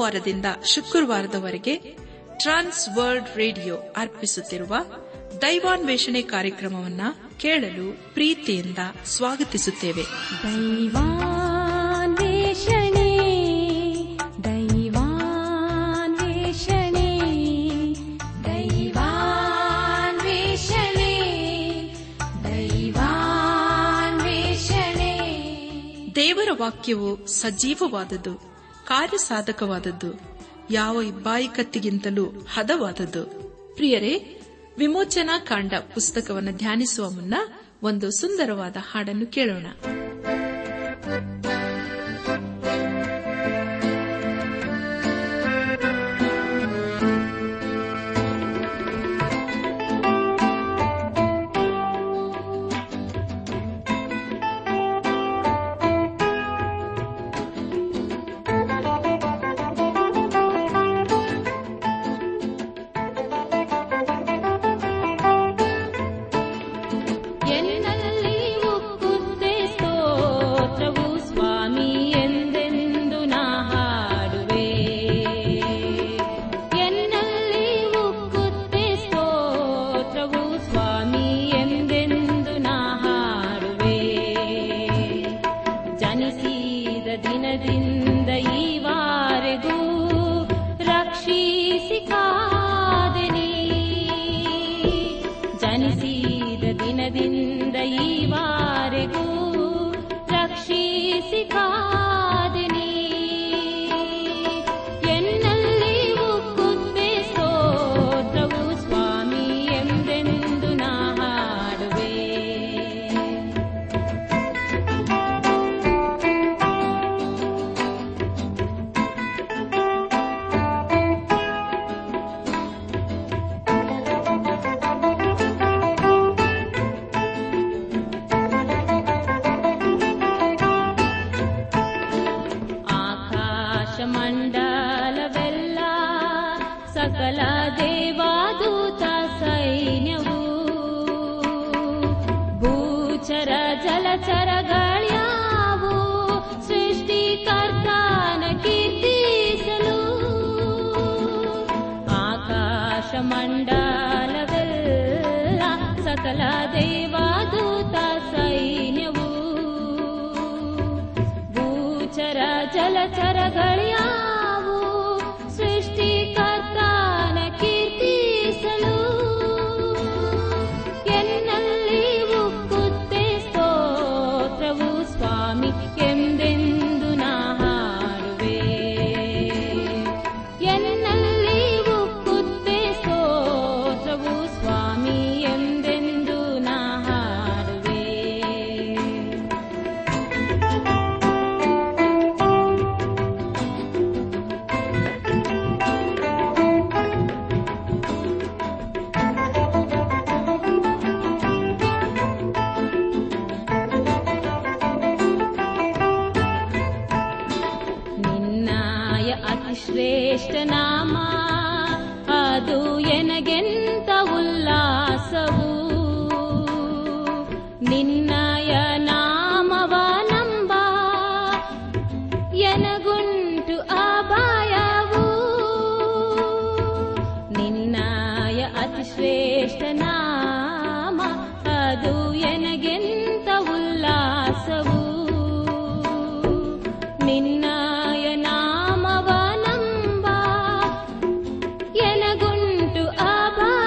ಸೋಮವಾರದಿಂದ ಶುಕ್ರವಾರದವರೆಗೆ ಟ್ರಾನ್ಸ್ World radio ಅರ್ಪಿಸುತ್ತಿರುವ ದೈವಾನ್ವೇಷಣೆ ಕಾರ್ಯಕ್ರಮವನ್ನ ಕೇಳಲು ಪ್ರೀತಿಯಿಂದ ಸ್ವಾಗತಿಸುತ್ತೇವೆ दैवान्वेषणे दैवान्वेषणे दैवान्वेषणे दैवान्वेषणे ದೇವರ ವಾಕ್ಯವು ಸಜೀವವಾದದ್ದು ಕಾರ್ಯಸಾಧಕವಾದದ್ದು ಯಾವ ಇಬ್ಬಾಯಿ ಕತ್ತಿಗಿಂತಲೂ ಹದವಾದದ್ದು ಪ್ರಿಯರೇ ವಿಮೋಚನಾ ಕಾಂಡ ಪುಸ್ತಕವನ್ನು ಧ್ಯಾನಿಸುವ ಮುನ್ನ ಒಂದು ಸುಂದರವಾದ ಹಾಡನ್ನು ಕೇಳೋಣ ಎನ್ನಲ್ಲಿ ಉಕ್ಕುತ್ತೆ ಸ್ತೋತ್ರವು ಸ್ವಾಮಿ ಎಂದೆಂದು ನಾ ಹಾಡುವೆ ಎನ್ನಲ್ಲಿ ಉಕ್ಕುತ್ತೆ ಸ್ತೋತ್ರವು ಸ್ವಾಮಿ ಎಂದೆಂದು ನಾ ಹಾಡುವೆ ಜನಿಸಿದ ದಿನದಿಂದ ಈವಾರೆಗೂ ರಕ್ಷಿಸಿ ಕಾದೆನಿ ಜನಿಸಿದ ದಿನದಿಂದ ಈವಾರೆಗೂ ರಕ್ಷಿಸಿ ಕಾದೆನಿ ಎನ್ನಲ್ಲಿ ಉಕ್ಕುತ್ತೆ ಸ್ತೋತ್ರವು ಸ್ವಾಮಿ ಎಂದೆಂದು ನಾ ಹಾಡುವೆ ಆಕಾಶ ಮಂಡಲವೆಲ್ಲ ಸಕಲ ದೇವಾದೂತ ಸೈನ್ಯವು ಭೂಚರ ಜಲಚರಗಳ್ಯಾವು ಸೃಷ್ಟಿಕರ್ತಾನ ಕೀರ್ತಿಸಲು ಆಕಾಶ ಮಂಡಲವೆಲ್ಲ ಸಕಲ ದೇವಾದೂತ ಸೈನ್ಯವು ಭೂಚರ ಜಲಚರಗಳ್ಯಾವು ಸೃಷ್ಟಿಕರ್ತಾನ ಕೀರ್ತಿಸಲು ಎನ್ನಲ್ಲಿ ಉಕ್ಕುತ್ತೆ ಸ್ತೋತ್ರವು ಸ್ವಾಮಿ ಎಂದೆಂದು ನಾ ಹಾಡುವೆ ಎನ್ನಲ್ಲಿ ಉಕ್ಕುತ್ತೆ ಸ್ತೋತ್ರವು ಸ್ವಾಮಿ ಎಂದೆಂದು ನಾ ಹಾಡುವೆ ನಿನ್ನಾಯ ಅತಿ ಶ್ರೇಷ್ಠ ನಾಮ ಅದು ಎನಗೆಂತ ಉಲ್ಲಾಸವು ನಿನ್ನಯ ನಾಮವ ನಂಬ ಎನಗುಂಟು ಅಪಾಯವು ನಿನ್ನಾಯ ಅತಿ ಶ್ರೇಷ್ಠ ನಾಮ ಅದು ಎನಗೆಂತ ಉಲ್ಲಾಸವು ನಿನ್ನಾಯ ನಾಮವ ನಂಬ ಎನಗುಂಟು ಅಭಾಯವು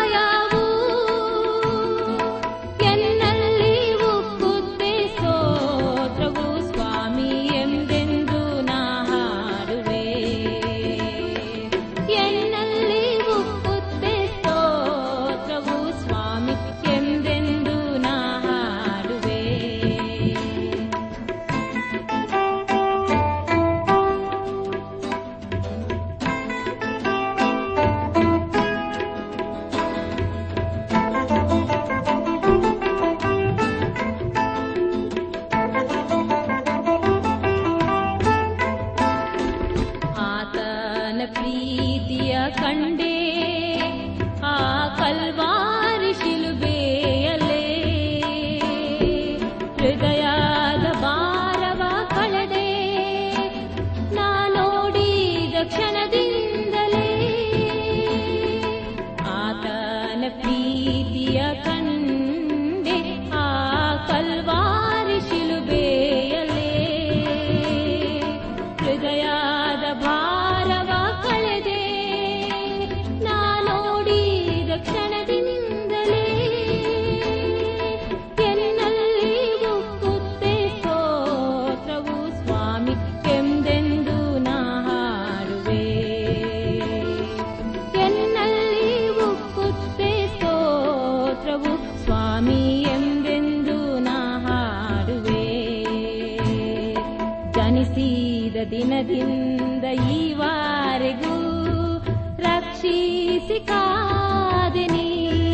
ದಿನದಿಂದ ಈವರೆಗೂ ರಕ್ಷಿಸಿ ಕಾದೆ ನೀ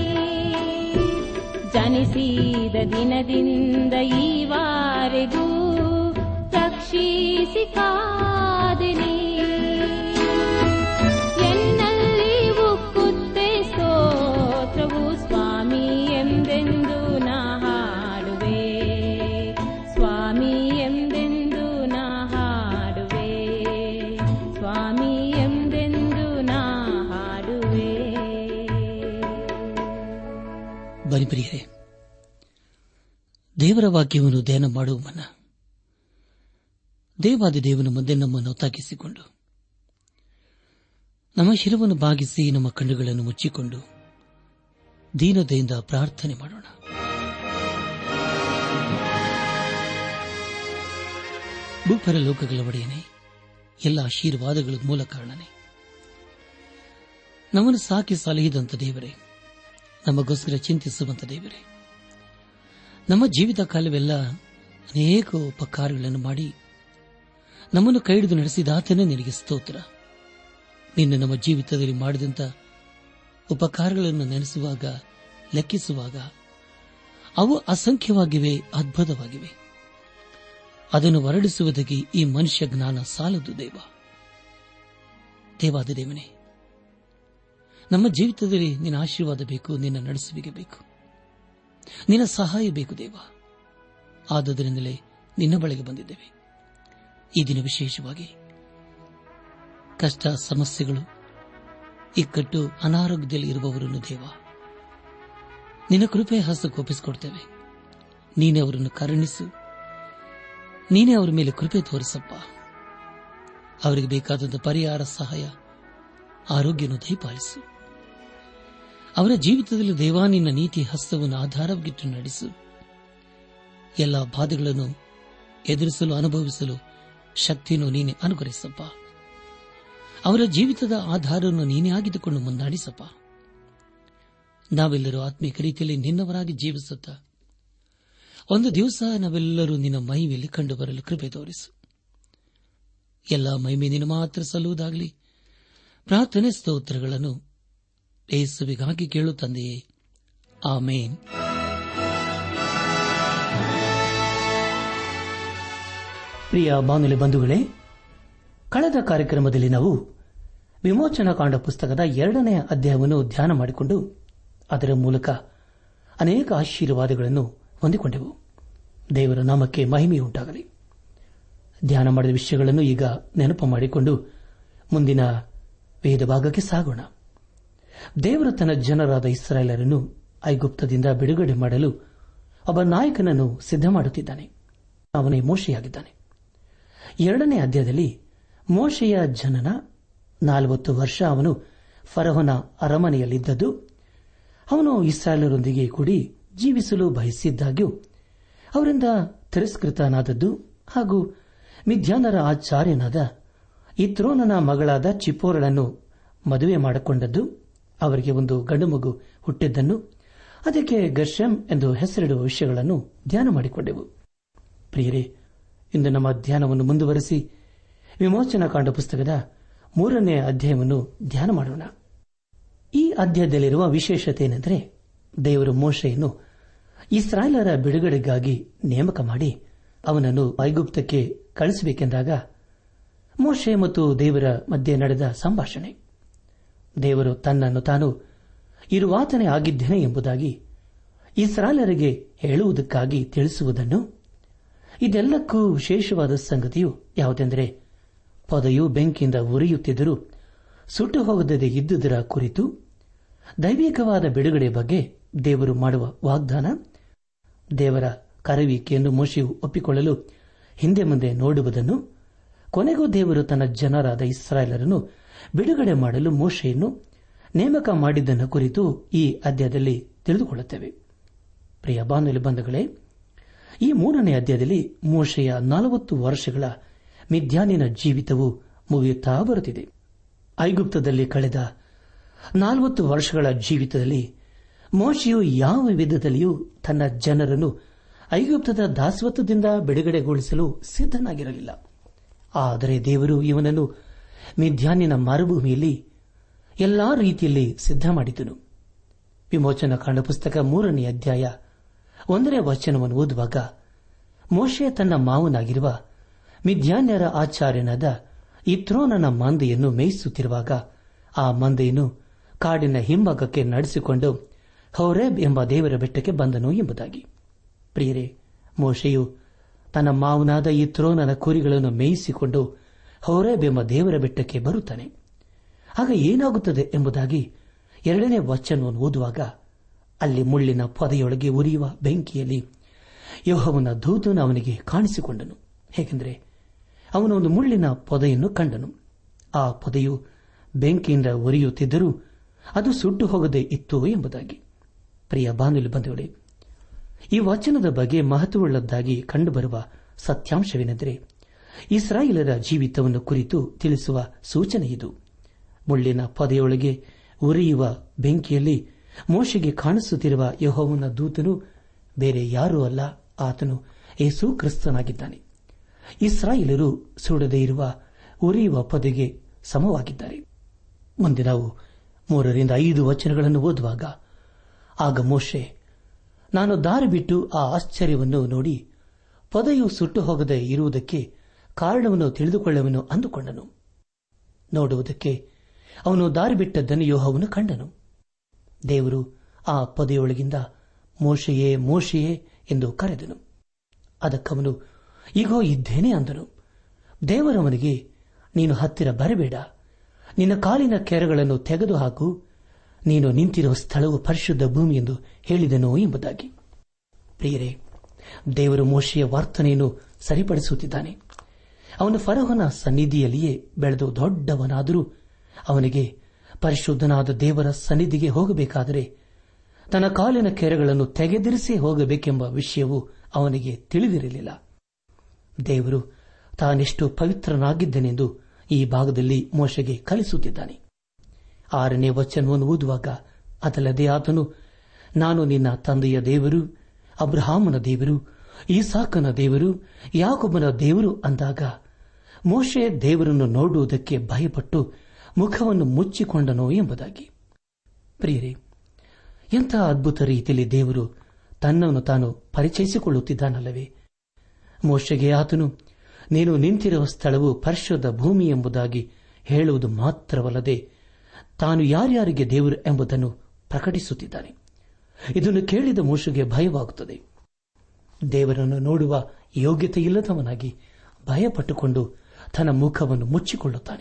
ಜನಿಸಿದ ದಿನದಿಂದ ಈವರೆಗೂ ರಕ್ಷಿಸಿ ಕಾದೆ ನೀ ಎನ್ನಲ್ಲಿ ಉಕ್ಕುತ್ತೆ ಸ್ತೋತ್ರವು ಸ್ವಾಮಿ ಎಂದೆಂದು ನಾ ಹಾಡುವೆ ಸ್ವಾಮಿ ಎಂದೆಂದು ನಾ ಹಾಡುವೆ ಸ್ವಾಮಿ ಎಂದೆಂದು ನಾ ಹಾಡುವೆ ಬನ್ನಿ ಪ್ರಿಯರೇ ದೇವರ ವಾಕ್ಯವನ್ನು ಧ್ಯಾನ ಮಾಡುವ ಮುನ್ನ ದೇವಾದಿ ದೇವನ ಮುಂದೆ ನಮ್ಮನ್ನು ತಾಕಿಸಿಕೊಂಡು ನಮ್ಮ ಶಿರವನ್ನು ಬಾಗಿಸಿ ನಮ್ಮ ಕಣ್ಣುಗಳನ್ನು ಮುಚ್ಚಿಕೊಂಡು ದೀನತೆಯಿಂದ ಪ್ರಾರ್ಥನೆ ಮಾಡೋಣ ಭೂಪರ ಲೋಕಗಳ ಒಡೆಯನೆ ಎಲ್ಲ ಆಶೀರ್ವಾದಗಳ ಮೂಲ ಕಾರಣನೇ ನಮ್ಮನ್ನು ಸಾಕಿ ಸಲಹಿದಂತ ದೇವರೇ ನಮಗೋಸ್ಕರ ಚಿಂತಿಸುವಂತ ದೇವರೇ ನಮ್ಮ ಜೀವಿತ ಕಾಲವೆಲ್ಲ ಅನೇಕ ಉಪಕಾರಗಳನ್ನು ಮಾಡಿ ನಮ್ಮನ್ನು ಕೈಹಿಡಿದು ನಡೆಸಿದಾತನೇ ನಿನಗೆ ಸ್ತೋತ್ರ ನಿನ್ನ ನಮ್ಮ ಜೀವಿತದಲ್ಲಿ ಮಾಡಿದಂತ ಉಪಕಾರಗಳನ್ನು ನೆನೆಸುವಾಗ ಲೆಕ್ಕಿಸುವಾಗ ಅವು ಅಸಂಖ್ಯವಾಗಿವೆ ಅದ್ಭುತವಾಗಿವೆ ಅದನ್ನು ಹೊರಡಿಸುವುದಕ್ಕೆ ಈ ಮನುಷ್ಯ ಜ್ಞಾನ ಸಾಲದು ದೇವ ದೇವಾದ ದೇವನೇ ನಮ್ಮ ಜೀವಿತದಲ್ಲಿ ನಿನ್ನ ಆಶೀರ್ವಾದ ಬೇಕು ನಿನ್ನ ನಡೆಸುವಿಕೆ ಬೇಕು ನಿನ್ನ ಸಹಾಯ ಬೇಕು ದೇವ ಆದುದರಿಂದಲೇ ನಿನ್ನ ಬಳಿಗೆ ಬಂದಿದ್ದೇವೆ ಈ ದಿನ ವಿಶೇಷವಾಗಿ ಕಷ್ಟ ಸಮಸ್ಯೆಗಳು ಇಕ್ಕಟ್ಟು ಅನಾರೋಗ್ಯದಲ್ಲಿ ಇರುವವರನ್ನು ದೇವ ನಿನ್ನ ಕೃಪೆ ಹಸ್ತಕ್ಕೆ ಒಪ್ಪಿಸಿಕೊಡ್ತೇವೆ ನೀನೇ ಅವರನ್ನು ಕರುಣಿಸು ನೀನೇ ಅವರ ಮೇಲೆ ಕೃಪೆ ತೋರಿಸಪ್ಪ ಅವರಿಗೆ ಬೇಕಾದಂಥ ಪರಿಹಾರ ಸಹಾಯ ಆರೋಗ್ಯವನ್ನು ದಯಪಾಲಿಸು ಅವರ ಜೀವಿತದಲ್ಲಿ ದೇವಾ ನಿನ್ನ ನೀತಿ ಹಸ್ತವನ್ನು ಆಧಾರವಾಗಿಟ್ಟು ನಡೆಸು ಎಲ್ಲ ಬಾಧೆಗಳನ್ನು ಎದುರಿಸಲು ಅನುಭವಿಸಲು ಶಕ್ತಿಯನ್ನು ನೀನೆ ಅನುಗ್ರಹಿಸಪ್ಪ ಅವರ ಜೀವಿತದ ಆಧಾರವನ್ನು ನೀನೇ ಆಗಿದ್ದುಕೊಂಡು ಮುನ್ನಡೆಸಪ್ಪ ನಾವೆಲ್ಲರೂ ಆತ್ಮೀಕ ರೀತಿಯಲ್ಲಿ ನಿನ್ನವರಾಗಿ ಜೀವಿಸುತ್ತ ಒಂದು ದಿವಸ ನಾವೆಲ್ಲರೂ ನಿನ್ನ ಮಹಿಮೆಯಲ್ಲಿ ಕಂಡು ಬರಲು ಕೃಪೆ ತೋರಿಸು ಎಲ್ಲ ಮಹಿಮೆ ನಿನ್ನ ಮಾತ್ರ ಸಲ್ಲುವುದಾಗಲಿ ಪ್ರಾರ್ಥನೆ ಸ್ತೋತ್ರಗಳನ್ನು ಯೇಸುವಿಗಾಗಿ ಕೇಳು ತಂದೆಯೇ ಆಮೇನ್ ಪ್ರಿಯ ಬಾನುಲಿ ಬಂಧುಗಳೇ ಕಳೆದ ಕಾರ್ಯಕ್ರಮದಲ್ಲಿ ನಾವು ವಿಮೋಚನಾ ಕಾಂಡ ಪುಸ್ತಕದ ಎರಡನೆಯ ಅಧ್ಯಾಯವನ್ನು ಧ್ಯಾನ ಮಾಡಿಕೊಂಡು ಅದರ ಮೂಲಕ ಅನೇಕ ಆಶೀರ್ವಾದಗಳನ್ನು ಹೊಂದಿಕೊಂಡೆವು ದೇವರ ನಾಮಕ್ಕೆ ಮಹಿಮೆಯುಂಟಾಗಲಿ ಧ್ಯಾನ ಮಾಡಿದ ವಿಷಯಗಳನ್ನು ಈಗ ನೆನಪು ಮಾಡಿಕೊಂಡು ಮುಂದಿನ ವೇದ ಭಾಗಕ್ಕೆ ಸಾಗೋಣ ದೇವರು ತನ್ನ ಜನರಾದ ಇಸ್ರಾಯೇಲರನ್ನು ಐಗುಪ್ತದಿಂದ ಬಿಡುಗಡೆ ಮಾಡಲು ಒಬ್ಬ ನಾಯಕನನ್ನು ಸಿದ್ಧ ಮಾಡುತ್ತಿದ್ದಾನೆ ಅವನೇ ಮೋಶೆಯಾಗಿದ್ದಾನೆ ಎರಡನೇ ಅಧ್ಯಾಯದಲ್ಲಿ ಮೋಶೆಯ ಜನನ ನಾಲ್ವತ್ತು ವರ್ಷ ಅವನು ಫರಹನ ಅರಮನೆಯಲ್ಲಿದ್ದದ್ದು ಅವನು ಇಸ್ರಾಯೇಲರೊಂದಿಗೆ ಕೂಡಿ ಜೀವಿಸಲು ಬಯಸಿದ್ದಾಗ್ಯೂ ಅವರಿಂದ ತಿರಸ್ಕೃತನಾದದ್ದು ಹಾಗೂ ಮಿಥ್ಯಾನರ ಆಚಾರ್ಯನಾದ ಇತ್ರೋನನ ಮಗಳಾದ ಚಿಪ್ಪೋರಳನ್ನು ಮದುವೆ ಮಾಡಿಕೊಂಡದ್ದು ಅವರಿಗೆ ಒಂದು ಗಂಡು ಮಗು ಹುಟ್ಟಿದ್ದನ್ನು ಅದಕ್ಕೆ ಗರ್ಷಂ ಎಂದು ಹೆಸರಿಡುವ ವಿಷಯಗಳನ್ನು ಧ್ಯಾನ ಮಾಡಿಕೊಂಡೆವು ಪ್ರಿಯರೇ ಇಂದು ನಮ್ಮ ಧ್ಯಾನವನ್ನು ಮುಂದುವರೆಸಿ ವಿಮೋಚನಾ ಕಾಂಡ ಪುಸ್ತಕದ ಮೂರನೇ ಅಧ್ಯಾಯವನ್ನು ಧ್ಯಾನ ಮಾಡೋಣ ಈ ಅಧ್ಯಾಯದಲ್ಲಿರುವ ವಿಶೇಷತೆ ಏನೆಂದರೆ ದೇವರು ಮೋಶೆಯನ್ನು ಇಸ್ರಾಯೇಲರ ಬಿಡುಗಡೆಗಾಗಿ ನೇಮಕ ಮಾಡಿ ಅವನನ್ನು ಐಗುಪ್ತಕ್ಕೆ ಕಳಿಸಬೇಕೆಂದಾಗ ಮೋಶೆ ಮತ್ತು ದೇವರ ಮಧ್ಯೆ ನಡೆದ ಸಂಭಾಷಣೆ ದೇವರು ತನ್ನನ್ನು ತಾನು ಇರುವಾತನೇ ಆಗಿದ್ದೇನೆ ಎಂಬುದಾಗಿ ಇಸ್ರಾಯೇಲರಿಗೆ ಹೇಳುವುದಕ್ಕಾಗಿ ತಿಳಿಸುವುದನ್ನು ಇದೆಲ್ಲಕ್ಕೂ ವಿಶೇಷವಾದ ಸಂಗತಿಯು ಯಾವುದೆಂದರೆ ಪೊದೆಯು ಬೆಂಕಿಯಿಂದ ಉರಿಯುತ್ತಿದ್ದರೂ ಸುಟ್ಟು ಹೋಗದೇ ಇದ್ದುದರ ಕುರಿತು ದೈವಿಕವಾದ ಬಿಡುಗಡೆ ಬಗ್ಗೆ ದೇವರು ಮಾಡುವ ವಾಗ್ದಾನ ದೇವರ ಕರವಿಕೆಯನ್ನು ಮೋಶೆಯು ಒಪ್ಪಿಕೊಳ್ಳಲು ಹಿಂದೆ ಮುಂದೆ ನೋಡುವುದನ್ನು ಕೊನೆಗೂ ದೇವರು ತನ್ನ ಜನರಾದ ಇಸ್ರಾಯೇಲರನ್ನು ಬಿಡುಗಡೆ ಮಾಡಲು ಮೋಶೆಯನ್ನು ನೇಮಕ ಮಾಡಿದ್ದನ್ನು ಕುರಿತು ಈ ಅಧ್ಯಾಯದಲ್ಲಿ ತಿಳಿದುಕೊಳ್ಳುತ್ತೇವೆ ಪ್ರಿಯ ಬಾನುಲಿ ಬಂಧುಗಳೇ ಈ ಮೂರನೇ ಅಧ್ಯಾಯದಲ್ಲಿ ಮೋಶೆಯ ನಲವತ್ತು ವರ್ಷಗಳ ಮಿಥ್ಯಾನಿನ ಜೀವಿತವು ಮುಗಿಯುತ್ತಾ ಬರುತ್ತಿದೆ ಐಗುಪ್ತದಲ್ಲಿ ಕಳೆದ ನಾಲ್ವತ್ತು ವರ್ಷಗಳ ಜೀವಿತದಲ್ಲಿ ಮೋಶೆಯು ಯಾವ ವಿಧದಲ್ಲಿಯೂ ತನ್ನ ಜನರನ್ನು ಐಗುಪ್ತದ ದಾಸತ್ವದಿಂದ ಬಿಡುಗಡೆಗೊಳಿಸಲು ಸಿದ್ದನಾಗಿರಲಿಲ್ಲ ಆದರೆ ದೇವರು ಇವನನ್ನು ಮಿಥ್ಯಾನ್ಯನ ಮರುಭೂಮಿಯಲ್ಲಿ ಎಲ್ಲಾ ರೀತಿಯಲ್ಲಿ ಸಿದ್ಧ ಮಾಡಿದನು ವಿಮೋಚನ ಕಾಂಡ ಪುಸ್ತಕ ಮೂರನೇ ಅಧ್ಯಾಯ ಒಂದನೇ ವಚನವನ್ನು ಓದುವಾಗ ಮೋಶೆ ತನ್ನ ಮಾವನಾಗಿರುವ ಮಿಥ್ಯಾನ್ಯರ ಆಚಾರ್ಯನಾದ ಇತ್ರೋನನ ಮಂದೆಯನ್ನು ಮೇಯಿಸುತ್ತಿರುವಾಗ ಆ ಮಂದೆಯನ್ನು ಕಾಡಿನ ಹಿಂಭಾಗಕ್ಕೆ ನಡೆಸಿಕೊಂಡು ಹೌರೇಬ್ ಎಂಬ ದೇವರ ಬೆಟ್ಟಕ್ಕೆ ಬಂದನು ಎಂಬುದಾಗಿ ಪ್ರಿಯರೇ ಮೋಶೆಯು ತನ್ನ ಮಾವನಾದ ಇತ್ರೋನನ ಕುರಿಗಳನ್ನು ಮೇಯಿಸಿಕೊಂಡು ಹೌರೇಬ್ ಎಂಬ ದೇವರ ಬೆಟ್ಟಕ್ಕೆ ಬರುತ್ತಾನೆ ಆಗ ಏನಾಗುತ್ತದೆ ಎಂಬುದಾಗಿ ಎರಡನೇ ವಚನವನ್ನು ಓದುವಾಗ ಅಲ್ಲಿ ಮುಳ್ಳಿನ ಪೊದೆಯೊಳಗೆ ಉರಿಯುವ ಬೆಂಕಿಯಲ್ಲಿ ಯೋಹವನ ದೂತನು ಅವನಿಗೆ ಕಾಣಿಸಿಕೊಂಡನು ಹೇಗೆಂದರೆ ಅವನು ಒಂದು ಮುಳ್ಳಿನ ಪೊದೆಯನ್ನು ಕಂಡನು ಆ ಪೊದೆಯು ಬೆಂಕಿಯಿಂದ ಉರಿಯುತ್ತಿದ್ದರೂ ಅದು ಸುಟ್ಟು ಹೋಗದೆ ಇತ್ತು ಎಂಬುದಾಗಿ ಪ್ರಿಯ ಬಾನುಲಿ ಬಂಧುಗಳೇ ಈ ವಚನದ ಬಗ್ಗೆ ಮಹತ್ವವುಳ್ಳದ್ದಾಗಿ ಕಂಡುಬರುವ ಸತ್ಯಾಂಶವೇನೆಂದರೆ ಇಸ್ರಾಯೇಲರ ಜೀವಿತವನ್ನು ಕುರಿತು ತಿಳಿಸುವ ಸೂಚನೆ ಇದು ಮುಳ್ಳಿನ ಪೊದೆಯೊಳಗೆ ಉರಿಯುವ ಬೆಂಕಿಯಲ್ಲಿ ಮೋಶೆಗೆ ಕಾಣಿಸುತ್ತಿರುವ ಯಹೋವನ ದೂತನು ಬೇರೆ ಯಾರೂ ಅಲ್ಲ ಆತನು ಯೇಸು ಕ್ರಿಸ್ತನಾಗಿದ್ದಾನೆ ಇಸ್ರಾಯೇಲರು ಸುಡದೇ ಇರುವ ಉರಿಯುವ ಪೊದೆಗೆ ಸಮವಾಗಿದ್ದಾರೆ ಮುಂದೆ ನಾವು ಮೂರರಿಂದ ಐದು ವಚನಗಳನ್ನು ಓದುವಾಗ ಆಗ ಮೋಶೆ ನಾನು ದಾರಿ ಬಿಟ್ಟು ಆ ಆಶ್ಚರ್ಯವನ್ನು ನೋಡಿ ಪೊದೆಯು ಸುಟ್ಟು ಹೋಗದೆ ಇರುವುದಕ್ಕೆ ಕಾರಣವನ್ನು ತಿಳಿದುಕೊಳ್ಳುವನು ಅಂದುಕೊಂಡನು ನೋಡುವುದಕ್ಕೆ ಅವನು ದಾರಿ ಬಿಟ್ಟದ್ದನ್ನು ಯೋಹವನು ಕಂಡನು ದೇವರು ಆ ಪೊದೆಯೊಳಗಿಂದ ಮೋಶೆಯೇ ಮೋಶೆಯೇ ಎಂದು ಕರೆದನು ಅದಕ್ಕವನು ಈಗೋ ಇದ್ದೇನೆ ಅಂದನು ದೇವರವನಿಗೆ ನೀನು ಹತ್ತಿರ ಬರಬೇಡ ನಿನ್ನ ಕಾಲಿನ ಕೆರೆಗಳನ್ನು ತೆಗೆದುಹಾಕು ನೀನು ನಿಂತಿರುವ ಸ್ಥಳವು ಪರಿಶುದ್ಧ ಭೂಮಿ ಎಂದು ಹೇಳಿದನು ಎಂಬುದಾಗಿ ಪ್ರಿಯರೇ ದೇವರು ಮೋಶೆಯ ವರ್ತನೆಯನ್ನು ಸರಿಪಡಿಸುತ್ತಿದ್ದಾನೆ ಅವನು ಫರೋಹನ ಸನ್ನಿಧಿಯಲ್ಲಿಯೇ ಬೆಳೆದು ದೊಡ್ಡವನಾದರೂ ಅವನಿಗೆ ಪರಿಶುದ್ಧನಾದ ದೇವರ ಸನ್ನಿಧಿಗೆ ಹೋಗಬೇಕಾದರೆ ತನ್ನ ಕಾಲಿನ ಕೆರೆಗಳನ್ನು ತೆಗೆದಿರಿಸಿ ಹೋಗಬೇಕೆಂಬ ವಿಷಯವು ಅವನಿಗೆ ತಿಳಿದಿರಲಿಲ್ಲ ದೇವರು ತಾನೆಷ್ಟು ಪವಿತ್ರನಾಗಿದ್ದನೆಂದು ಈ ಭಾಗದಲ್ಲಿ ಮೋಶೆಗೆ ಕಲಿಸುತ್ತಿದ್ದಾನೆ ಆರನೇ ವಚನವನ್ನು ಓದುವಾಗ ಅದಲ್ಲದೆ ಆತನು ನಾನು ನಿನ್ನ ತಂದೆಯ ದೇವರು ಅಬ್ರಹಾಮನ ದೇವರು ಈಸಾಕನ ದೇವರು ಯಾಕೊಬ್ಬನ ದೇವರು ಅಂದಾಗ ಮೋಶೆ ದೇವರನ್ನು ನೋಡುವುದಕ್ಕೆ ಭಯಪಟ್ಟು ಮುಖವನ್ನು ಮುಚ್ಚಿಕೊಂಡನೋ ಎಂಬುದಾಗಿ ಪ್ರಿಯರೇ ಎಂಥ ಅದ್ಭುತ ರೀತಿಯಲ್ಲಿ ದೇವರು ತನ್ನನ್ನು ತಾನು ಪರಿಚಯಿಸಿಕೊಳ್ಳುತ್ತಿದ್ದಾನಲ್ಲವೇ ಮೋಶೆಗೆ ಆತನು ನೀನು ನಿಂತಿರುವ ಸ್ಥಳವು ಪರಿಶುದ್ಧ ಭೂಮಿ ಎಂಬುದಾಗಿ ಹೇಳುವುದು ಮಾತ್ರವಲ್ಲದೆ ತಾನು ಯಾರ್ಯಾರಿಗೆ ದೇವರು ಎಂಬುದನ್ನು ಪ್ರಕಟಿಸುತ್ತಿದ್ದಾನೆ ಇದನ್ನು ಕೇಳಿದ ಮೋಶೆಗೆ ಭಯವಾಗುತ್ತದೆ ದೇವರನ್ನು ನೋಡುವ ಯೋಗ್ಯತೆ ಇಲ್ಲದವನಾಗಿ ಭಯಪಟ್ಟುಕೊಂಡು ತನ್ನ ಮುಖವನ್ನು ಮುಚ್ಚಿಕೊಳ್ಳುತ್ತಾನೆ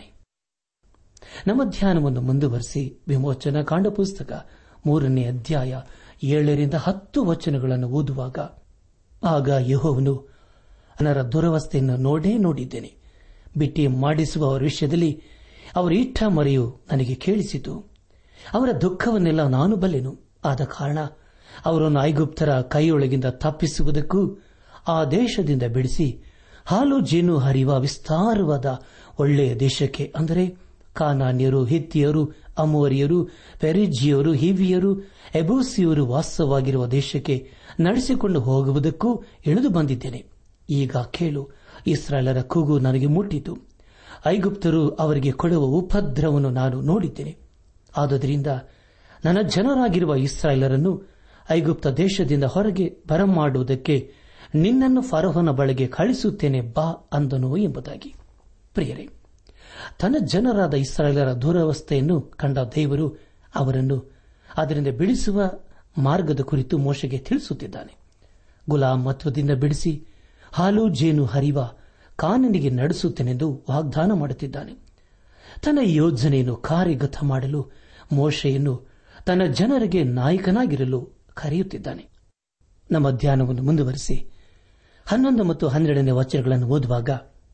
ನಮ್ಮ ಧ್ಯಾನವನ್ನು ಮುಂದುವರೆಸಿ ವಿಮೋಚನಾ ಕಾಂಡ ಪುಸ್ತಕ ಮೂರನೇ ಅಧ್ಯಾಯ ಏಳರಿಂದ ಹತ್ತು ವಚನಗಳನ್ನು ಓದುವಾಗ ಆಗ ಯಹೋವನು ಅನರ ದುರವಸ್ಥೆಯನ್ನು ನೋಡೇ ನೋಡಿದ್ದೇನೆ ಬಿಟ್ಟಿ ಮಾಡಿಸುವ ಅವರ ವಿಷಯದಲ್ಲಿ ಅವರ ಇಟ್ಟ ಮರೆಯು ನನಗೆ ಕೇಳಿಸಿತು ಅವರ ದುಃಖವನ್ನೆಲ್ಲ ನಾನು ಬಲ್ಲೆನು ಆದ ಕಾರಣ ಅವರನ್ನು ಐಗುಪ್ತರ ಕೈಯೊಳಗಿಂದ ತಪ್ಪಿಸುವುದಕ್ಕೂ ಆ ದೇಶದಿಂದ ಬಿಡಿಸಿ ಹಾಲು ಜೇನು ಹರಿಯುವ ವಿಸ್ತಾರವಾದ ಒಳ್ಳೆಯ ದೇಶಕ್ಕೆ ಅಂದರೆ ಕಾನಾನ್ಯರು ಹಿತ್ತಿಯರು ಅಮೋರಿಯರು ಪೆರಿಜಿಯರು ಹಿವಿಯರು ಎಬೋಸಿಯರು ವಾಸವಾಗಿರುವ ದೇಶಕ್ಕೆ ನಡೆಸಿಕೊಂಡು ಹೋಗುವುದಕ್ಕೂ ಇಳಿದು ಬಂದಿದ್ದೇನೆ ಈಗ ಕೇಳು ಇಸ್ರಾಯೇಲರ ಕೂಗು ನನಗೆ ಮುಟ್ಟಿತು ಐಗುಪ್ತರು ಅವರಿಗೆ ಕೊಡುವ ಉಪದ್ರವನ್ನು ನಾನು ನೋಡಿದ್ದೇನೆ ಆದುದರಿಂದ ನನ್ನ ಜನರಾಗಿರುವ ಇಸ್ರಾಯೇಲರನ್ನು ಐಗುಪ್ತ ದೇಶದಿಂದ ಹೊರಗೆ ಬರಮಾಡುವುದಕ್ಕೆ ನಿನ್ನನ್ನು ಫರೋಹನ ಬಳಿಗೆ ಕಳಿಸುತ್ತೇನೆ ಬಾ ಅಂದನು ಎಂಬುದಾಗಿ ಪ್ರಿಯರೇ ತನ್ನ ಜನರಾದ ಇಸ್ರಾಯೇಲರ ದುರವಸ್ಥೆಯನ್ನು ಕಂಡ ದೇವರು ಅವರನ್ನು ಅದರಿಂದ ಬಿಡಿಸುವ ಮಾರ್ಗದ ಕುರಿತು ಮೋಶೆಗೆ ತಿಳಿಸುತ್ತಿದ್ದಾನೆ ಗುಲಾಮತ್ವದಿಂದ ಬಿಡಿಸಿ ಹಾಲು ಜೇನು ಹರಿವ ಕಾನನಿಗೆ ನಡೆಸುತ್ತೇನೆಂದು ವಾಗ್ದಾನ ಮಾಡುತ್ತಿದ್ದಾನೆ ತನ್ನ ಯೋಜನೆಯನ್ನು ಕಾರ್ಯಗತ ಮಾಡಲು ಮೋಶೆಯನ್ನು ತನ್ನ ಜನರಿಗೆ ನಾಯಕನಾಗಿರಲು ಕರೆಯುತ್ತಿದ್ದಾನೆ ನಮ್ಮ ಧ್ಯಾನವನ್ನು ಮುಂದುವರೆಸಿ ಹನ್ನೊಂದು ಮತ್ತು ಹನ್ನೆರಡನೇ ವಚನಗಳನ್ನು ಓದುವಾಗ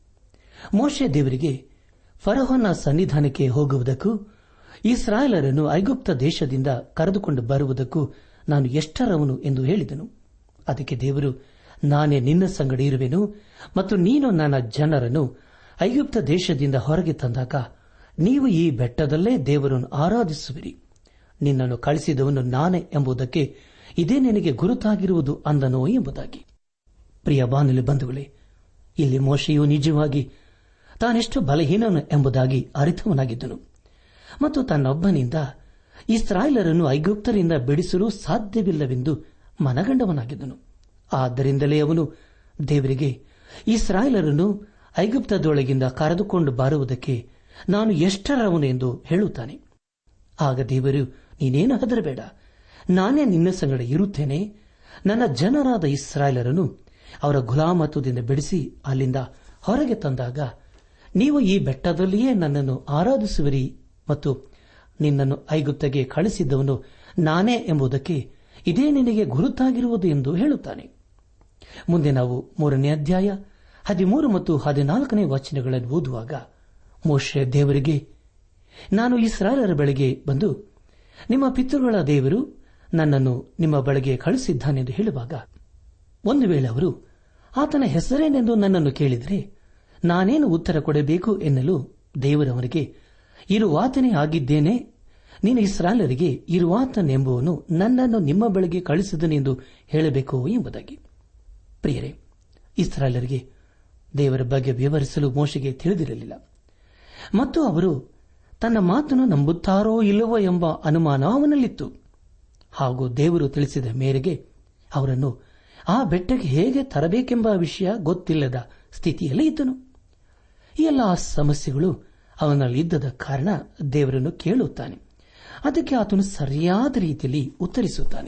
ಮೋಶೆ ದೇವರಿಗೆ ಫರಹೋನ ಸನ್ನಿಧಾನಕ್ಕೆ ಹೋಗುವುದಕ್ಕೂ ಇಸ್ರಾಯೇಲರನ್ನು ಐಗುಪ್ತ ದೇಶದಿಂದ ಕರೆದುಕೊಂಡು ಬರುವುದಕ್ಕೂ ನಾನು ಎಷ್ಟರವನು ಎಂದು ಹೇಳಿದನು ಅದಕ್ಕೆ ದೇವರು ನಾನೇ ನಿನ್ನ ಸಂಗಡ ಇರುವೆನು ಮತ್ತು ನೀನು ನನ್ನ ಜನರನ್ನು ಐಗುಪ್ತ ದೇಶದಿಂದ ಹೊರಗೆ ತಂದಾಗ ನೀವು ಈ ಬೆಟ್ಟದಲ್ಲೇ ದೇವರನ್ನು ಆರಾಧಿಸುವಿರಿ ನಿನ್ನನ್ನು ಕಳಿಸಿದವನು ನಾನೇ ಎಂಬುದಕ್ಕೆ ಇದೇ ನಿನಗೆ ಗುರುತಾಗಿರುವುದು ಅಂದನೋ ಎಂಬುದಾಗಿ ಪ್ರಿಯ ಬಾನುಲಿ ಬಂಧುಗಳೇ ಇಲ್ಲಿ ಮೋಶೆಯು ನಿಜವಾಗಿ ತಾನೆಷ್ಟು ಬಲಹೀನನು ಎಂಬುದಾಗಿ ಅರಿತವನಾಗಿದ್ದನು ಮತ್ತು ತನ್ನೊಬ್ಬನಿಂದ ಇಸ್ರಾಯೇಲರನ್ನು ಐಗುಪ್ತರಿಂದ ಬಿಡಿಸಲು ಸಾಧ್ಯವಿಲ್ಲವೆಂದು ಮನಗಂಡವನಾಗಿದ್ದನು ಆದ್ದರಿಂದಲೇ ಅವನು ದೇವರಿಗೆ ಇಸ್ರಾಯೇಲರನ್ನು ಐಗುಪ್ತದೊಳಗಿಂದ ಕರೆದುಕೊಂಡು ಬರುವುದಕ್ಕೆ ನಾನು ಎಷ್ಟರವನು ಎಂದು ಹೇಳುತ್ತಾನೆ ಆಗ ದೇವರು ನೀನೇನು ಹೆದರಬೇಡ ನಾನೇ ನಿನ್ನ ಸಂಗಡ ಇರುತ್ತೇನೆ ನನ್ನ ಜನರಾದ ಇಸ್ರಾಯೇಲರನ್ನು ಅವರ ಗುಲಾಮತ್ವದಿಂದ ಬಿಡಿಸಿ ಅಲ್ಲಿಂದ ಹೊರಗೆ ತಂದಾಗ ನೀವು ಈ ಬೆಟ್ಟದಲ್ಲಿಯೇ ನನ್ನನ್ನು ಆರಾಧಿಸುವಿರಿ ಮತ್ತು ನಿನ್ನನ್ನು ಐಗುಪ್ತಗೆ ಕಳಿಸಿದ್ದವನು ನಾನೇ ಎಂಬುದಕ್ಕೆ ಇದೇ ನಿನಗೆ ಗುರುತಾಗಿರುವುದು ಎಂದು ಹೇಳುತ್ತಾನೆ ಮುಂದೆ ನಾವು ಮೂರನೇ ಅಧ್ಯಾಯ ಹದಿಮೂರು ಮತ್ತು ಹದಿನಾಲ್ಕನೇ ವಚನಗಳನ್ನು ಓದುವಾಗ ಮೋಶೆ ದೇವರಿಗೆ ನಾನು ಇಸ್ರಾಯೇಲರ ಬಳಿಗೆ ಬಂದು ನಿಮ್ಮ ಪಿತೃಗಳ ದೇವರು ನನ್ನನ್ನು ನಿಮ್ಮ ಬಳಿಗೆ ಕಳಿಸಿದ್ದಾನೆಂದು ಹೇಳುವಾಗ ಒಂದು ವೇಳೆ ಅವರು ಆತನ ಹೆಸರೇನೆಂದು ನನ್ನನ್ನು ಕೇಳಿದರೆ ನಾನೇನು ಉತ್ತರ ಕೊಡಬೇಕು ಎನ್ನಲು ದೇವರವನಿಗೆ ಇರುವಾತನೇ ಆಗಿದ್ದೇನೆ ನೀನು ಇಸ್ರಾಲರಿಗೆ ಇರುವಾತನೆಂಬುವನು ನನ್ನನ್ನು ನಿಮ್ಮ ಬಳಿಗೆ ಕಳಿಸಿದನೆಂದು ಹೇಳಬೇಕು ಎಂಬುದಾಗಿ ಪ್ರಿಯರೇ ಇಸ್ರಾಲರಿಗೆ ದೇವರ ಬಗ್ಗೆ ವಿವರಿಸಲು ಮೋಶೆಗೆ ತಿಳಿದಿರಲಿಲ್ಲ ಮತ್ತು ಅವರು ತನ್ನ ಮಾತನ್ನು ನಂಬುತ್ತಾರೋ ಇಲ್ಲವೋ ಎಂಬ ಅನುಮಾನ ಅವನಲ್ಲಿತ್ತು ಹಾಗೂ ದೇವರು ತಿಳಿಸಿದ ಮೇರೆಗೆ ಅವರನ್ನು ಆ ಬೆಟ್ಟಕ್ಕೆ ಹೇಗೆ ತರಬೇಕೆಂಬ ವಿಷಯ ಗೊತ್ತಿಲ್ಲದ ಸ್ಥಿತಿಯಲ್ಲಿ ಇದ್ದನು ಈ ಎಲ್ಲ ಸಮಸ್ಯೆಗಳು ಅವನಲ್ಲಿದ್ದದ ಕಾರಣ ದೇವರನ್ನು ಕೇಳುತ್ತಾನೆ ಅದಕ್ಕೆ ಆತನು ಸರಿಯಾದ ರೀತಿಯಲ್ಲಿ ಉತ್ತರಿಸುತ್ತಾನೆ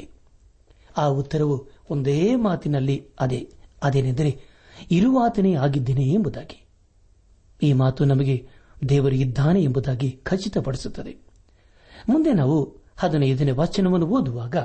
ಆ ಉತ್ತರವು ಒಂದೇ ಮಾತಿನಲ್ಲಿ ಅದೇ ಅದೇನೆಂದರೆ ಇರುವಾತನೇ ಆಗಿದ್ದೇನೆ ಎಂಬುದಾಗಿ ಈ ಮಾತು ನಮಗೆ ದೇವರು ಇದ್ದಾನೆ ಎಂಬುದಾಗಿ ಖಚಿತಪಡಿಸುತ್ತದೆ ಮುಂದೆ ನಾವು ಹದಿನೈದನೇ ವಚನವನ್ನು ಓದುವಾಗ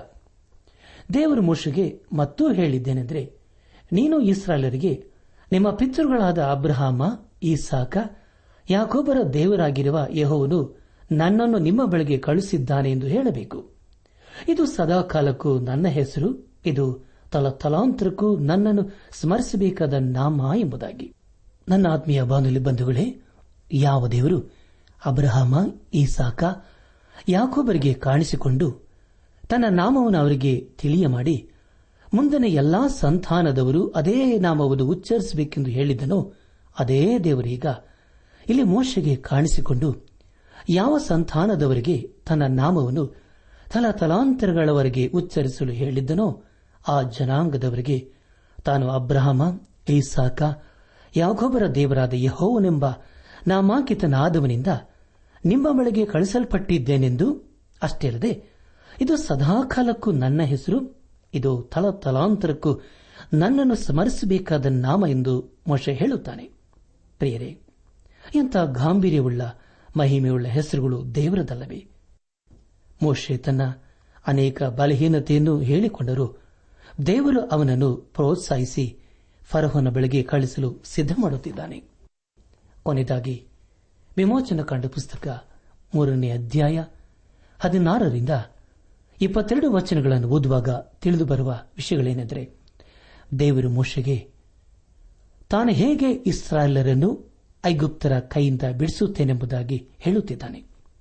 ದೇವರು ಮೋಶೆಗೆ ಮತ್ತೂ ಹೇಳಿದ್ದೇನೆಂದರೆ ನೀನು ಇಸ್ರಾಯೇಲರಿಗೆ ನಿಮ್ಮ ಪಿತೃಗಳಾದ ಅಬ್ರಹಾಮ ಈಸಾಕ ಯಾಕೋಬರ ದೇವರಾಗಿರುವ ಯಹೋವನು ನನ್ನನ್ನು ನಿಮ್ಮ ಬಳಿಗೆ ಕಳುಹಿಸಿದ್ದಾನೆ ಎಂದು ಹೇಳಬೇಕು ಇದು ಸದಾಕಾಲಕ್ಕೂ ನನ್ನ ಹೆಸರು ಇದು ತಲತಲಾಂತರಕ್ಕೂ ನನ್ನನ್ನು ಸ್ಮರಿಸಬೇಕಾದ ನಾಮ ಎಂಬುದಾಗಿ ನನ್ನ ಆತ್ಮೀಯ ಬಾನುಲಿ ಬಂಧುಗಳೇ ಯಾವ ದೇವರು ಅಬ್ರಹಾಮ ಈಸಾಕ ಯಾಕೋಬರಿಗೆ ಕಾಣಿಸಿಕೊಂಡು ತನ್ನ ನಾಮವನ್ನು ಅವರಿಗೆ ತಿಳಿಯ ಮಾಡಿ ಮುಂದಿನ ಎಲ್ಲಾ ಸಂತಾನದವರು ಅದೇ ನಾಮವನ್ನು ಉಚ್ಚರಿಸಬೇಕೆಂದು ಹೇಳಿದ್ದನೋ ಅದೇ ದೇವರೀಗ ಇಲ್ಲಿ ಮೋಶೆಗೆ ಕಾಣಿಸಿಕೊಂಡು ಯಾವ ಸಂತಾನದವರಿಗೆ ತನ್ನ ನಾಮವನ್ನು ತಲತಲಾಂತರಗಳವರೆಗೆ ಉಚ್ಚರಿಸಲು ಹೇಳಿದ್ದನೋ ಆ ಜನಾಂಗದವರಿಗೆ ತಾನು ಅಬ್ರಹಮ ಈಸಾಕ ಯಾಗೊಬ್ಬರ ದೇವರಾದ ಯಹೋವನೆಂಬ ನಾಮಾಂಕಿತನಾದವನಿಂದ ನಿಮ್ಮ ಬಳಿಗೆ ಕಳಿಸಲ್ಪಟ್ಟಿದ್ದೇನೆಂದು ಅಷ್ಟೇ ಅಲ್ಲದೆ ಇದು ಸದಾಕಾಲಕ್ಕೂ ನನ್ನ ಹೆಸರು ಇದು ತಲತಲಾಂತರಕ್ಕೂ ನನ್ನನ್ನು ಸ್ಮರಿಸಬೇಕಾದ ನಾಮ ಎಂದು ಮೋಶೆ ಹೇಳುತ್ತಾನೆ ಪ್ರಿಯರೇ ಇಂಥ ಗಾಂಭೀರ್ಯವುಳ್ಳ ಮಹಿಮೆಯುಳ್ಳ ಹೆಸರುಗಳು ದೇವರದಲ್ಲವೇ ಮೋಶೆ ತನ್ನ ಅನೇಕ ಬಲಹೀನತೆಯನ್ನು ಹೇಳಿಕೊಂಡರೂ ದೇವರು ಅವನನ್ನು ಪ್ರೋತ್ಸಾಹಿಸಿ ಫರಹನ ಬೆಳಗ್ಗೆ ಕಳಿಸಲು ಸಿದ್ಧ ಮಾಡುತ್ತಿದ್ದಾನೆ ಕೊನೆಯದಾಗಿ ವಿಮೋಚನ ಕಂಡ ಪುಸ್ತಕ ಮೂರನೇ ಅಧ್ಯಾಯ ಹದಿನಾರರಿಂದ ಇಪ್ಪತ್ತೆರಡು ವಚನಗಳನ್ನು ಓದುವಾಗ ತಿಳಿದು ಬರುವ ವಿಷಯಗಳೇನೆಂದರೆ ದೇವರು ಮೋಶೆಗೆ ತಾನು ಹೇಗೆ ಇಸ್ರಾಯೇಲರನ್ನು ಐಗುಪ್ತರ ಕೈಯಿಂದ ಬಿಡಿಸುತ್ತೇನೆಂಬುದಾಗಿ ಹೇಳುತ್ತಿದ್ದಾನೆ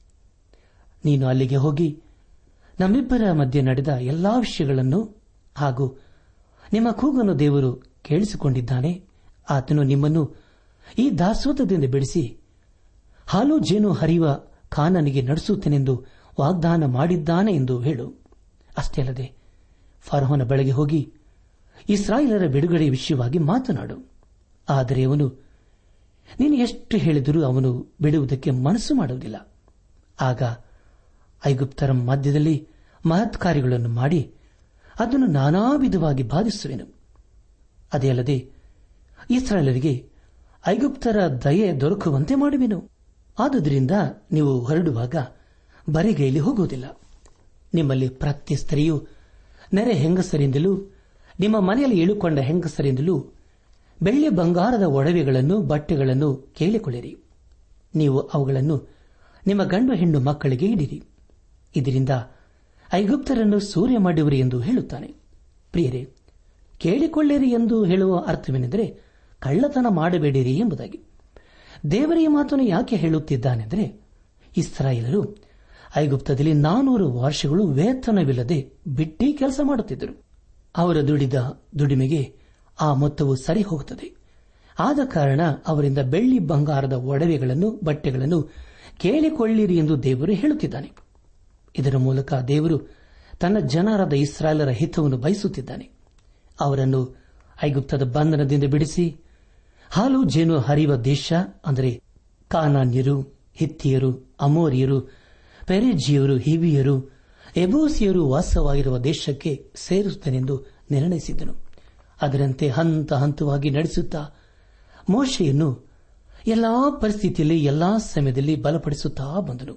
ನೀನು ಅಲ್ಲಿಗೆ ಹೋಗಿ ನಮ್ಮಿಬ್ಬರ ಮಧ್ಯೆ ನಡೆದ ಎಲ್ಲಾ ವಿಷಯಗಳನ್ನು ಹಾಗೂ ನಿಮ್ಮ ಕೂಗನ್ನು ದೇವರು ಕೇಳಿಸಿಕೊಂಡಿದ್ದಾನೆ ಆತನು ನಿಮ್ಮನ್ನು ಈ ದಾಸೋತದಿಂದ ಬಿಡಿಸಿ ಹಾಲು ಜೇನು ಹರಿಯುವ ಕಾನನಿಗೆ ನಡೆಸುತ್ತೇನೆಂದು ವಾಗ್ದಾನ ಮಾಡಿದ್ದಾನೆ ಎಂದು ಹೇಳು ಅಷ್ಟೇ ಅಲ್ಲದೆ ಫರೋಹನ ಬಳಿಗೆ ಹೋಗಿ ಇಸ್ರಾಯೇಲರ ಬಿಡುಗಡೆ ವಿಷಯವಾಗಿ ಮಾತನಾಡು ಆದರೆ ಅವನು ನೀನು ಎಷ್ಟು ಹೇಳಿದರೂ ಅವನು ಬಿಡುವುದಕ್ಕೆ ಮನಸ್ಸು ಮಾಡುವುದಿಲ್ಲ ಆಗ ಐಗುಪ್ತರ ಮಧ್ಯದಲ್ಲಿ ಮಹತ್ ಕಾರ್ಯಗಳನ್ನು ಮಾಡಿ ಅದನ್ನು ನಾನಾ ವಿಧವಾಗಿ ಬಾಧಿಸುವೆನು ಅದೇ ಅಲ್ಲದೆ ಇಸ್ರಾಯೇಲರಿಗೆ ಐಗುಪ್ತರ ದಯೆ ದೊರಕುವಂತೆ ಮಾಡುವೆನು ಆದುದರಿಂದ ನೀವು ಹೊರಡುವಾಗ ಬರಿಗೈಲಿ ಹೋಗುವುದಿಲ್ಲ ನಿಮ್ಮಲ್ಲಿ ಪ್ರತಿ ಸ್ತ್ರೀಯು ನೆರೆ ಹೆಂಗಸರಿಂದಲೂ ನಿಮ್ಮ ಮನೆಯಲ್ಲಿ ಇಳುಕೊಂಡ ಹೆಂಗಸರಿಂದಲೂ ಬೆಳ್ಳಿ ಬಂಗಾರದ ಒಡವೆಗಳನ್ನು ಬಟ್ಟೆಗಳನ್ನು ಕೇಳಿಕೊಳ್ಳಿರಿ ನೀವು ಅವುಗಳನ್ನು ನಿಮ್ಮ ಗಂಡು ಹೆಣ್ಣು ಮಕ್ಕಳಿಗೆ ಇಡಿರಿ ಇದರಿಂದ ಐಗುಪ್ತರನ್ನು ಸೂರ್ಯ ಮಾಡುವಿರಿ ಎಂದು ಹೇಳುತ್ತಾನೆ ಪ್ರಿಯರೇ ಕೇಳಿಕೊಳ್ಳಿರಿ ಎಂದು ಹೇಳುವ ಅರ್ಥವೇನೆಂದರೆ ಕಳ್ಳತನ ಮಾಡಬೇಡಿರಿ ಎಂಬುದಾಗಿ ದೇವರ ಈ ಮಾತನ್ನು ಯಾಕೆ ಹೇಳುತ್ತಿದ್ದಾನೆಂದರೆ ಇಸ್ರಾಯೇಲರು ಐಗುಪ್ತದಲ್ಲಿ ನಾನೂರು ವರ್ಷಗಳು ವೇತನವಿಲ್ಲದೆ ಬಿಟ್ಟಿ ಕೆಲಸ ಮಾಡುತ್ತಿದ್ದರು ಅವರ ದುಡಿದ ದುಡಿಮೆಗೆ ಆ ಮೊತ್ತವು ಸರಿ ಹೋಗುತ್ತದೆ ಆದ ಕಾರಣ ಅವರಿಂದ ಬೆಳ್ಳಿ ಬಂಗಾರದ ಒಡವೆಗಳನ್ನು ಬಟ್ಟೆಗಳನ್ನು ಕೇಳಿಕೊಳ್ಳಿರಿ ಎಂದು ದೇವರು ಹೇಳುತ್ತಿದ್ದಾನೆ ಇದರ ಮೂಲಕ ದೇವರು ತನ್ನ ಜನರಾದ ಇಸ್ರಾಯೇಲರ ಹಿತವನ್ನು ಬಯಸುತ್ತಿದ್ದಾನೆ ಅವರನ್ನು ಐಗುಪ್ತದ ಬಂಧನದಿಂದ ಬಿಡಿಸಿ ಹಾಲು ಜೇನು ಹರಿಯುವ ದೇಶ ಅಂದರೆ ಕಾನಾನ್ಯರು ಹಿತ್ತಿಯರು ಅಮೋರಿಯರು ಪೆರೆಜಿಯರು ಹಿವಿಯರು ಎಬೋಸಿಯರು ವಾಸವಾಗಿರುವ ದೇಶಕ್ಕೆ ಸೇರುತ್ತನೆಂದು ನಿರ್ಣಯಿಸಿದನು ಅದರಂತೆ ಹಂತ ಹಂತವಾಗಿ ನಡೆಸುತ್ತಾ ಮೋಶೆಯನ್ನು ಎಲ್ಲಾ ಪರಿಸ್ಥಿತಿಯಲ್ಲಿ ಎಲ್ಲಾ ಸಮಯದಲ್ಲಿ ಬಲಪಡಿಸುತ್ತಾ ಬಂದನು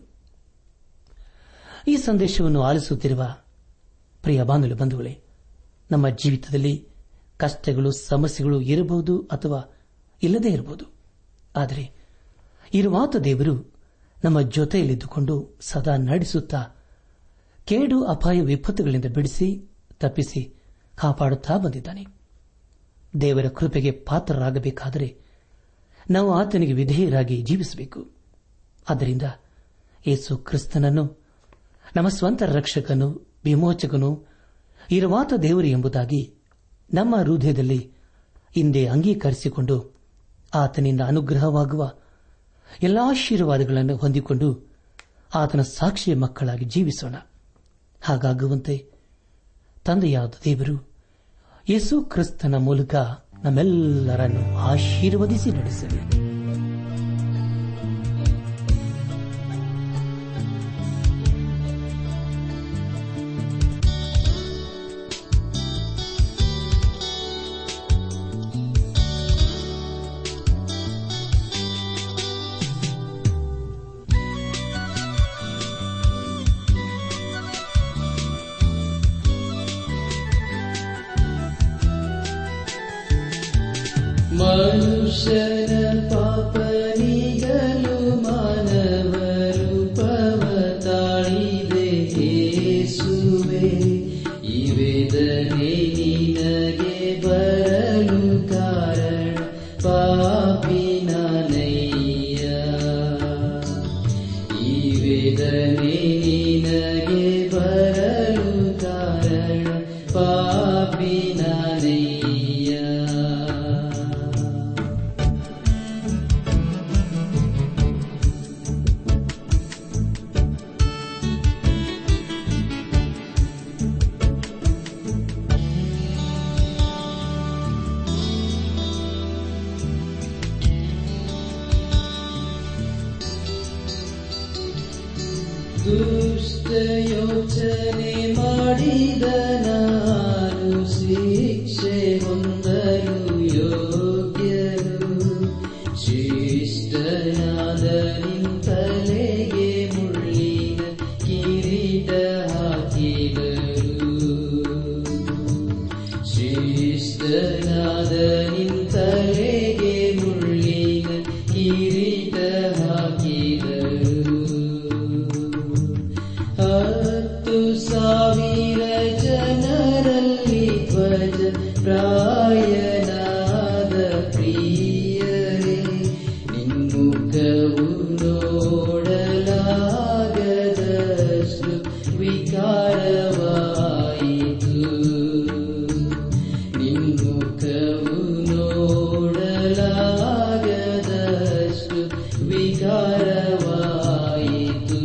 ಈ ಸಂದೇಶವನ್ನು ಆಲಿಸುತ್ತಿರುವ ಪ್ರಿಯ ಬಾಂಧವ್ಯ ಬಂಧುಗಳೇ ನಮ್ಮ ಜೀವಿತದಲ್ಲಿ ಕಷ್ಟಗಳು ಸಮಸ್ಯೆಗಳು ಇರಬಹುದು ಅಥವಾ ಇಲ್ಲದೇ ಇರಬಹುದು ಆದರೆ ಇರುವಾತ ದೇವರು ನಮ್ಮ ಜೊತೆಯಲ್ಲಿದ್ದುಕೊಂಡು ಸದಾ ನಡೆಸುತ್ತಾ ಕೇಡು ಅಪಾಯ ವಿಪತ್ತುಗಳಿಂದ ಬಿಡಿಸಿ ತಪ್ಪಿಸಿ ಕಾಪಾಡುತ್ತಾ ಬಂದಿದ್ದಾನೆ ದೇವರ ಕೃಪೆಗೆ ಪಾತ್ರರಾಗಬೇಕಾದರೆ ನಾವು ಆತನಿಗೆ ವಿಧೇಯರಾಗಿ ಜೀವಿಸಬೇಕು ಆದ್ದರಿಂದ ಯೇಸು ಕ್ರಿಸ್ತನನ್ನು ನಮ್ಮ ಸ್ವಂತ ರಕ್ಷಕನು ವಿಮೋಚಕನು ಇರುವಾತ ದೇವರು ಎಂಬುದಾಗಿ ನಮ್ಮ ಹೃದಯದಲ್ಲಿ ಹಿಂದೆ ಅಂಗೀಕರಿಸಿಕೊಂಡು ಆತನಿಂದ ಅನುಗ್ರಹವಾಗುವ ಎಲ್ಲಾ ಆಶೀರ್ವಾದಗಳನ್ನು ಹೊಂದಿಕೊಂಡು ಆತನ ಸಾಕ್ಷಿಯ ಮಕ್ಕಳಾಗಿ ಜೀವಿಸೋಣ ಹಾಗಾಗುವಂತೆ ತಂದೆಯಾದ ದೇವರು ಯೇಸು ಕ್ರಿಸ್ತನ ಮೂಲಕ ನಮ್ಮೆಲ್ಲರನ್ನು ಆಶೀರ್ವದಿಸಿ ನಡೆಸಲಿ ಮನುಷ್ಯನ ಪಾಪನಿಗಲು ಮಾನವರು ಪವತಾಳಿದೆ ಯೇಸುವೆ ಈ ವೇದನೆ ನಿನಗೆ ಬರಲು ಕಾರಣ ಪಾಪಿನ ನಯ್ಯ ಈ ವೇದನೆ ನಿನಗೆ ಬರಲು ಕಾರಣ ಪಾಪಿನ ನಯ್ಯ ದುಷ್ಟ ಯೋಚನೆ ಮಾಡಿದ ನಾನು ಶಿಕ್ಷೆ ಹೊಂದಲು ಯೋಗ್ಯರು ಶಿಷ್ಟನಾದ ನಿಂತಲೆಗೆ ಮುಳ್ಳಿನ ಕಿರೀಟ ಹಾಕಿದರು ಶಿಷ್ಟನಾದ ನಿಂತಲೆಗೆ ಮುಳ್ಳಿನ ಕಿರೀಟ ಹಾಕಿದರು ಹತ್ತು ಸಾವಿರ ಜನರಲ್ಲಿ ಧ್ವಜ ಪ್ರಾಯನಾದ ಪ್ರಿಯರೇ ನಿನ್ಮುಖವು ನೋಡಲಾಗದಷ್ಟು ವಿಕಾರವಾಯಿತು ನಿನ್ಮುಖವು ನೋಡಲಾಗದಷ್ಟು ವಿಕಾರವಾಯಿತು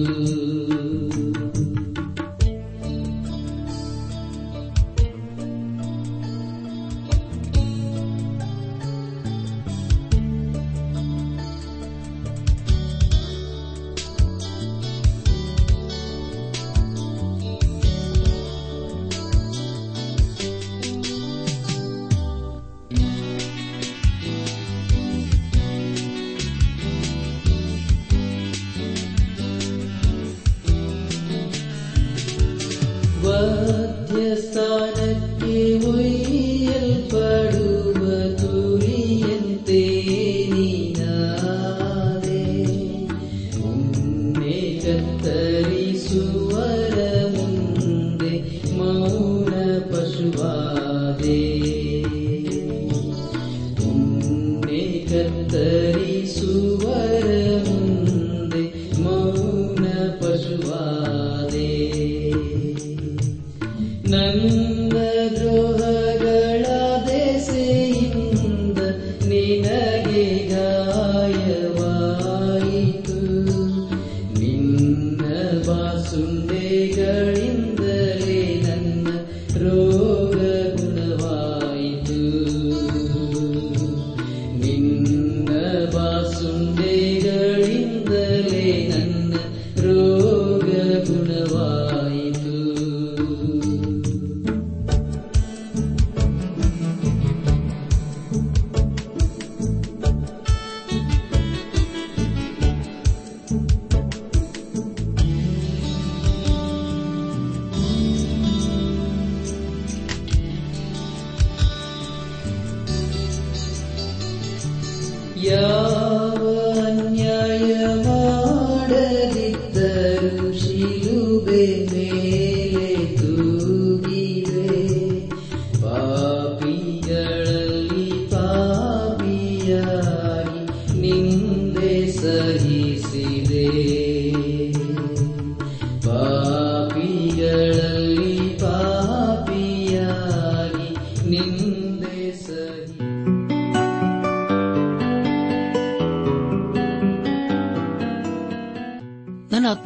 ವಧ್ಯಸ್ಥಾನಕ್ಕೆ ಒಯ್ಯಲ್ಪಡುವ ತುರಿಯಂತೆ ನೀನಾದೆ ಒಮ್ಮೆ ಕತ್ತರಿಸುವರ ಮುಂದೆ ಮೌನ ಪಶುವಾದೆ ಒಮ್ಮೆ ಕತ್ತರಿಸುವರ ಮುಂದೆ ಮೌನ ಪಶುವಾದೆ ನನ್ನ ದ್ರೋಹಗಳ ದೆಸೆಯಿಂದ ನಿನಗೆ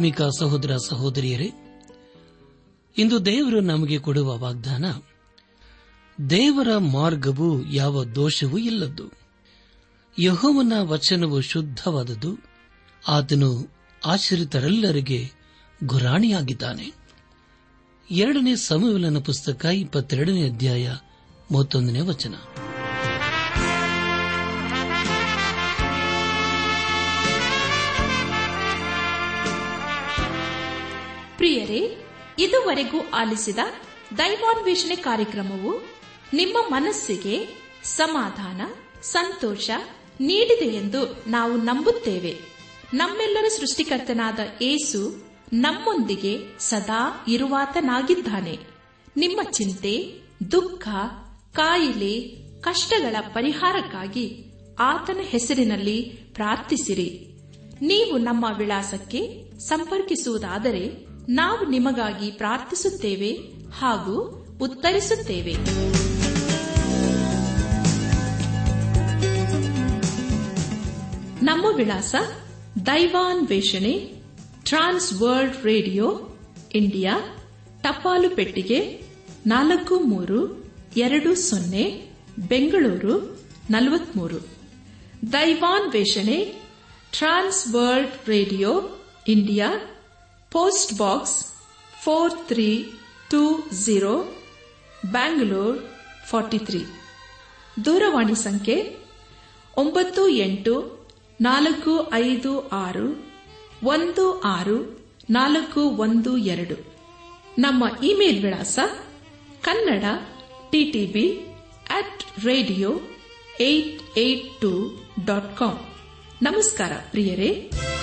ಆತ್ಮಿಕ ಸಹೋದರ ಸಹೋದರಿಯರೇ ಇಂದು ದೇವರು ನಮಗೆ ಕೊಡುವ ವಾಗ್ದಾನ ದೇವರ ಮಾರ್ಗವು ಯಾವ ದೋಷವೂ ಇಲ್ಲದ್ದು ಯಹೋವನ ವಚನವು ಶುದ್ಧವಾದದ್ದು ಆತನು ಆಶ್ರಿತರೆಲ್ಲರಿಗೆ ಗುರಾಣಿಯಾಗಿದ್ದಾನೆ ಎರಡನೇ ಸಮುವೆಲನ ಪುಸ್ತಕ ಇಪ್ಪತ್ತೆರಡನೇ ಅಧ್ಯಾಯ ಮೂವತ್ತೊಂದನೇ ವಚನ ಪ್ರಿಯರೇ ಇದುವರೆಗೂ ಆಲಿಸಿದ ದೈವಾನ್ವೇಷಣೆ ಕಾರ್ಯಕ್ರಮವು ನಿಮ್ಮ ಮನಸ್ಸಿಗೆ ಸಮಾಧಾನ ಸಂತೋಷ ನೀಡಿದೆ ಎಂದು ನಾವು ನಂಬುತ್ತೇವೆ ನಮ್ಮೆಲ್ಲರ ಸೃಷ್ಟಿಕರ್ತನಾದ ಏಸು ನಮ್ಮೊಂದಿಗೆ ಸದಾ ಇರುವಾತನಾಗಿದ್ದಾನೆ ನಿಮ್ಮ ಚಿಂತೆ ದುಃಖ ಕಾಯಿಲೆ ಕಷ್ಟಗಳ ಪರಿಹಾರಕ್ಕಾಗಿ ಆತನ ಹೆಸರಿನಲ್ಲಿ ಪ್ರಾರ್ಥಿಸಿರಿ ನೀವು ನಮ್ಮ ವಿಳಾಸಕ್ಕೆ ಸಂಪರ್ಕಿಸುವುದಾದರೆ ನಾವು ನಿಮಗಾಗಿ ಪ್ರಾರ್ಥಿಸುತ್ತೇವೆ ಹಾಗೂ ಉತ್ತರಿಸುತ್ತೇವೆ ನಮ್ಮ ವಿಳಾಸ ದೈವಾನ್ ವೇಷಣೆ ಟ್ರಾನ್ಸ್ ವರ್ಲ್ಡ್ ರೇಡಿಯೋ ಇಂಡಿಯಾ ಟಪಾಲು ಪೆಟ್ಟಿಗೆ ನಾಲ್ಕು ಮೂರು ಎರಡು ಸೊನ್ನೆ ಬೆಂಗಳೂರು ನಲವತ್ಮೂರು ದೈವಾನ್ ವೇಷಣೆ Trans World Radio India post box four three two zero Bangalore forty three ದೂರವಾಣಿ ಸಂಖ್ಯೆ ಒಂಬತ್ತು ಎಂಟು ನಾಲ್ಕು ಐದು ಆರು ಒಂದು ಆರು ನಾಲ್ಕು ಒಂದು ಎರಡು ನಮ್ಮ ಇಮೇಲ್ ವಿಳಾಸ Kannada TTB at radio eight eight two dot com ನಮಸ್ಕಾರ ಪ್ರಿಯರೇ